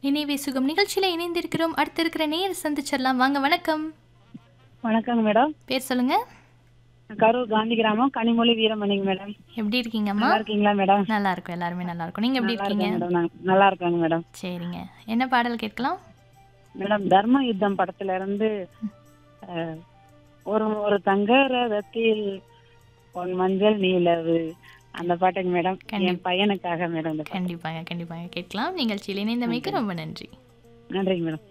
நினைவே சுகம் நிகழ்ச்சியில இணைந்திருக்கிறோம் அடுத்து இருக்கிற நேர் சந்திச்சிடலாம் வாங்க வணக்கம் வணக்கங்க மேடம் பேர் சொல்லுங்க கரூர் காந்தி கிராமம் கனிமொழி வீரமணிங்க மேடம் எப்படி இருக்கீங்கம்மா நல்லா இருக்கீங்களா மேடம் நல்லா இருக்கும் எல்லாருமே நல்லா இருக்கும் நீங்க எப்படி நல்லா இருக்கீங்க இருக்கேன் மேடம் நான் நல்லா இருக்காங்க மேடம் சரிங்க என்ன பாடல் கேட்கலாம் மேடம் தர்ம யுத்தம் படத்துல இருந்து அஹ், ஒரு ஒரு தங்க ரதத்தில் பொன் மஞ்சள் நீலவு அந்த பாட்டுங்க மேடம் என் பையனுக்காக மேடம் இந்த பாட்டு. கண்டிப்பாங்க கண்டிப்பாங்க கேட்கலாம் நிகழ்ச்சியில் இணைந்தமைக்கு ரொம்ப நன்றி நன்றிங்க மேடம்